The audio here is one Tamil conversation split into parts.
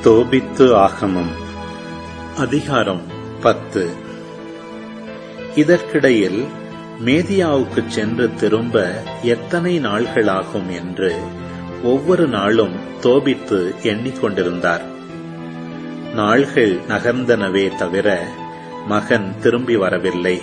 தோபித்து ஆகமம் அதிகாரம் பத்து இதற்கிடையில் மேதியாவுக்குச் சென்று திரும்ப எத்தனை நாள்களாகும் என்று ஒவ்வொரு நாளும் தோபித்து எண்ணிக்கொண்டிருந்தார் நாள்கள் நகர்ந்தனவே தவிர மகன் திரும்பி வரவில்லை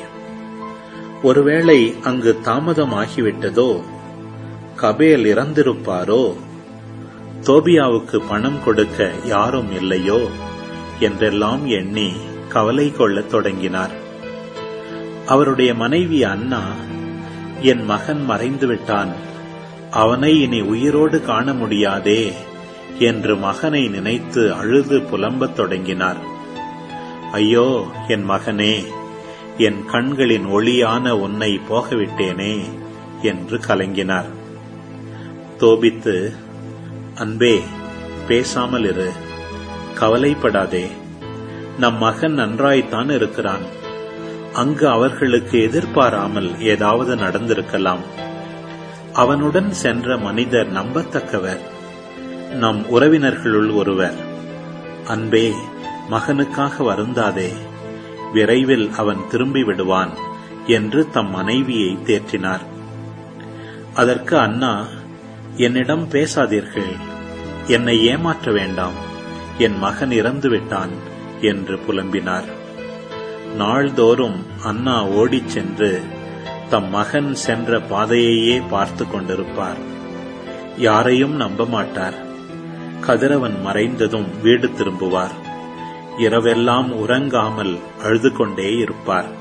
ஒருவேளை அங்கு தாமதமாகிவிட்டதோ கபேல் இறந்திருப்பாரோ தோபியாவுக்கு பணம் கொடுக்க யாரும் இல்லையோ என்றெல்லாம் எண்ணி கவலை கொள்ளத் தொடங்கினார் அவருடைய மனைவி அண்ணா என் மகன் மறைந்து விட்டான் அவனை இனி உயிரோடு காண முடியாதே என்று மகனை நினைத்து அழுது புலம்பத் தொடங்கினார் ஐயோ என் மகனே என் கண்களின் ஒளியான உன்னை போகவிட்டேனே என்று கலங்கினார் தோபித்து அன்பே பேசாமல் இரு கவலைப்படாதே நம் மகன் நன்றாய்த்தான் இருக்கிறான் அங்கு அவர்களுக்கு எதிர்பாராமல் ஏதாவது நடந்திருக்கலாம் அவனுடன் சென்ற மனிதர் நம்பத்தக்கவர் நம் உறவினர்களுள் ஒருவர் அன்பே மகனுக்காக வருந்தாதே விரைவில் அவன் திரும்பி விடுவான் என்று தம் மனைவியை தேற்றினார் அதற்கு அண்ணா என்னிடம் பேசாதீர்கள் என்னை ஏமாற்ற வேண்டாம் என் மகன் இறந்து விட்டான் என்று புலம்பினார் நாள்தோறும் அண்ணா ஓடிச் சென்று தம் மகன் சென்ற பாதையையே பார்த்து கொண்டிருப்பார் யாரையும் நம்ப மாட்டார் கதிரவன் மறைந்ததும் வீடு திரும்புவார் இரவெல்லாம் உறங்காமல் அழுது கொண்டே இருப்பார்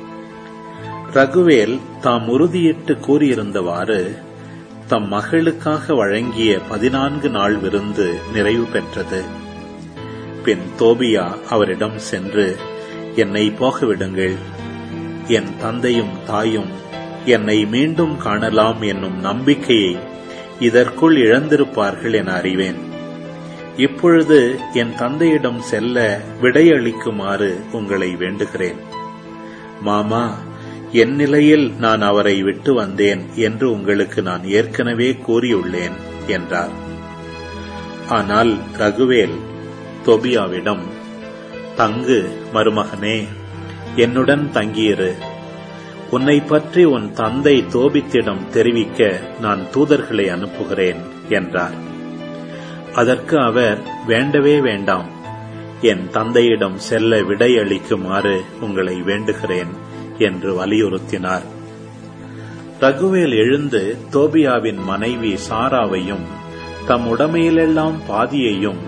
ரகுவேல் தாம் உறுதியிட்டு கூறியிருந்தவாறு தம் மகளுக்காக வழங்கிய பதினான்கு நாள் விருந்து நிறைவு பெற்றது பின் தோபியா அவரிடம் சென்று என்னை போகவிடுங்கள் என் தந்தையும் தாயும் என்னை மீண்டும் காணலாம் என்னும் நம்பிக்கையை இதற்குள் இழந்திருப்பார்கள் என அறிவேன் இப்பொழுது என் தந்தையிடம் செல்ல விடையளிக்குமாறு உங்களை வேண்டுகிறேன் மாமா என் நிலையில் நான் அவரை விட்டு வந்தேன் என்று உங்களுக்கு நான் ஏற்கனவே கூறியுள்ளேன் என்றார் ஆனால் ரகுவேல் தொபியாவிடம் தங்கு மருமகனே என்னுடன் தங்கியிரு உன்னை பற்றி உன் தந்தை தோபித்திடம் தெரிவிக்க நான் தூதர்களை அனுப்புகிறேன் என்றார் அதற்கு அவர் வேண்டவே வேண்டாம் என் தந்தையிடம் செல்ல விடையளிக்குமாறு உங்களை வேண்டுகிறேன் என்று வலியுறுத்தினார் ரகுவேல் எழுந்து தோபியாவின் மனைவி சாராவையும் தம் உடமையிலெல்லாம் பாதியையும்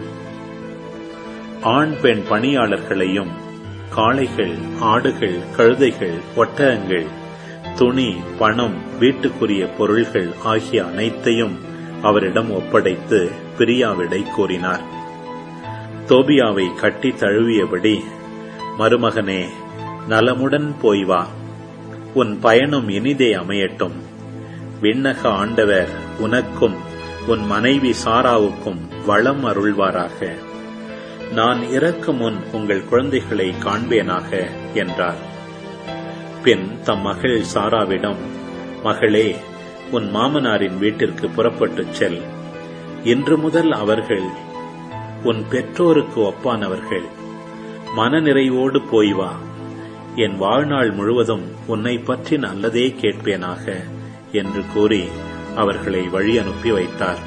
ஆண் பெண் பணியாளர்களையும் காளைகள் ஆடுகள் கழுதைகள் ஒட்டகங்கள் துணி பணம் வீட்டுக்குரிய பொருள்கள் ஆகிய அனைத்தையும் அவரிடம் ஒப்படைத்து பிரியாவிடை கூறினார் தோபியாவை கட்டி தழுவியபடி மருமகனே நலமுடன் போய் வா உன் பயணம் இனிதே அமையட்டும் விண்ணக ஆண்டவர் உனக்கும் உன் மனைவி சாராவுக்கும் வளம் அருள்வாராக நான் இறக்கு முன் உங்கள் குழந்தைகளை காண்பேனாக என்றார் பின் தம் மகள் சாராவிடம் மகளே உன் மாமனாரின் வீட்டிற்கு புறப்பட்டுச் செல் இன்று முதல் அவர்கள் உன் பெற்றோருக்கு ஒப்பானவர்கள் மனநிறைவோடு போய் வா என் வாழ்நாள் முழுவதும் உன்னை பற்றி நல்லதே கேட்பேனாக என்று கூறி அவர்களை வழி அனுப்பி வைத்தார்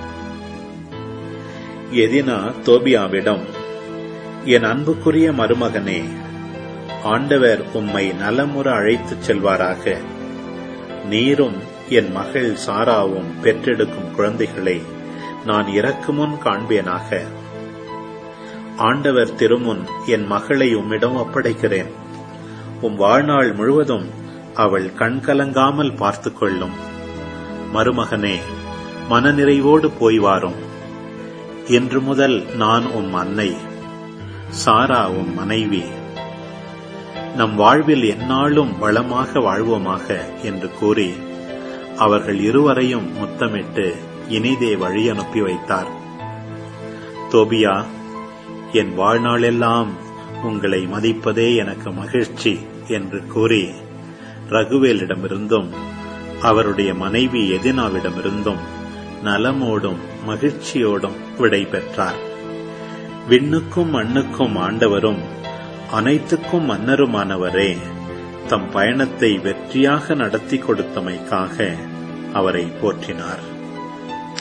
எதினா தோபியாவிடம் என் அன்புக்குரிய மருமகனே ஆண்டவர் உம்மை நலமுற அழைத்துச் செல்வாராக நீரும் என் மகள் சாராவும் பெற்றெடுக்கும் குழந்தைகளை நான் இறக்குமுன் காண்பேனாக ஆண்டவர் திருமுன் என் மகளை உம்மிடம் ஒப்படைக்கிறேன் உம் வாழ்நாள் முழுவதும் அவள் கண்கலங்காமல் பார்த்து கொள்ளும் மருமகனே மனநிறைவோடு போய் வாரும் இன்று முதல் நான் உம் அன்னை சாரா உம் மனைவி நம் வாழ்வில் எந்நாளும் வளமாக வாழ்வோமாக என்று கூறி அவர்கள் இருவரையும் முத்தமிட்டு இனிதே வழி அனுப்பி வைத்தார் தோபியா என் வாழ்நாளெல்லாம் உங்களை மதிப்பதே எனக்கு மகிழ்ச்சி என்று கூறி ரகுவேலிடமிருந்தும் அவருடைய மனைவி எதினாவிடமிருந்தும் நலமோடும் மகிழ்ச்சியோடும் விடை பெற்றார் விண்ணுக்கும் மண்ணுக்கும் ஆண்டவரும் அனைத்துக்கும் மன்னருமானவரே தம் பயணத்தை வெற்றியாக நடத்தி கொடுத்தமைக்காக அவரை போற்றினார்